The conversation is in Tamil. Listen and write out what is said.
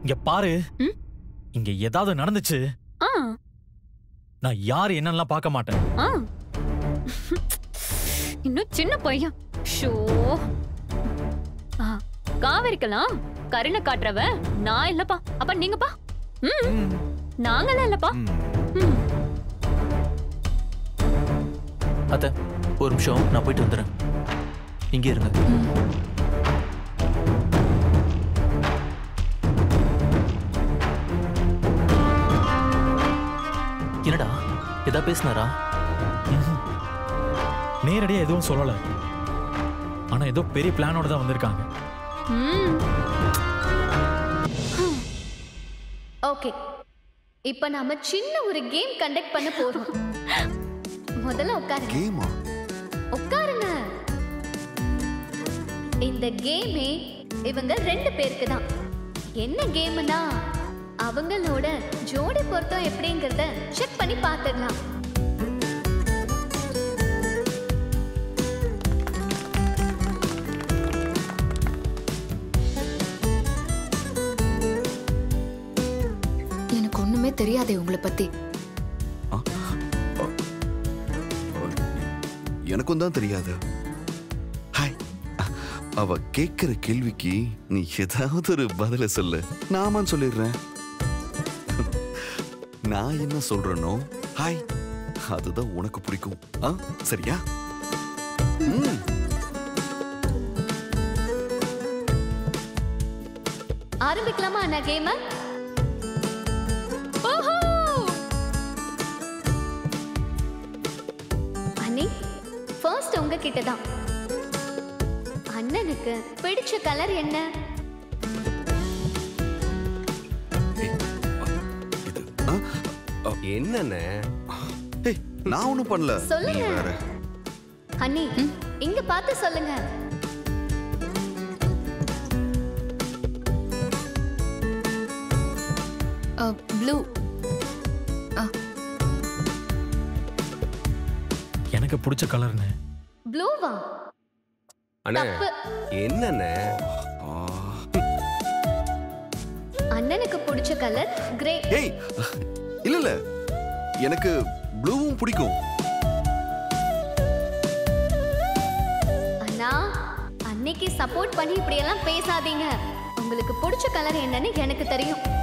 இங்க பாரு ம்? இங்க ஏதாவது நடந்துச்சு ஆ நான் யார் என்னெல்லாம் பார்க்க மாட்டேன் ஆ இன்னும் சின்ன பையன் ஷோ ஆ, காவேரிக்கலாம் கருணை காட்டுறவ நான் இல்லப்பா அப்ப நீங்கப்பா ம் நாங்களாம் இல்லப்பா ம் அத்தை ஒரு நிமிஷம் நான் போயிட்டு வந்துடுறேன் இங்கே இருங்க என்னடா ஏதா பேசினாரா நேரடியா எதுவும் சொல்லல ஆனா ஏதோ பெரிய பிளானோட தான் வந்திருக்காங்க ம் ஓகே இப்ப நாம சின்ன ஒரு கேம் கண்டக்ட் பண்ண போறோம் முதல்ல உட்காருங்க கேமா உட்காருங்க இந்த கேமே இவங்க ரெண்டு பேருக்கு தான் என்ன கேம்னா அவங்களோட ஜோடி பொருத்தம் எப்படிங்கறத செக் பண்ணி பார்த்துடலாம் எனக்கு ஒண்ணுமே தெரியாதே உங்களை பத்தி எனக்கும் தான் தெரியாது ஹாய் அவ கேக்குற கேள்விக்கு நீ ஏதாவது ஒரு பதில சொல்லு நாமான்னு சொல்லிடுறேன் நான் என்ன சொல்றேனோ ஹாய் அதுதான் உனக்கு பிடிக்கும் ஆ சரியா ம் ஆரம்பிக்கலாமா அண்ணா கேம அண்ணி ஃபர்ஸ்ட் உங்ககிட்ட தான் அண்ணனுக்கு பிடிச்ச கலர் என்ன இது ஆ என்னண்ணே ஏய் நான் ஒன்றும் பண்ணல நீ சொல்லுங்க. வேற அண்ணி இங்க பார்த்து சொல்லுங்க ப்ளூ எனக்கு பிடிச்ச கலர்னு ப்ளூவா அண்ணே தப்பு என்னண்ணே ஆ. அண்ணனுக்கு பிடிச்ச கலர் கிரே ஏய் இல்ல இல்ல எனக்கு ப்ளூவும் பிடிக்கும் அண்ணா அன்னைக்கு சப்போர்ட் பண்ணி இப்படியெல்லாம் பேசாதீங்க உங்களுக்கு பிடிச்ச கலர் என்னன்னு எனக்கு தெரியும்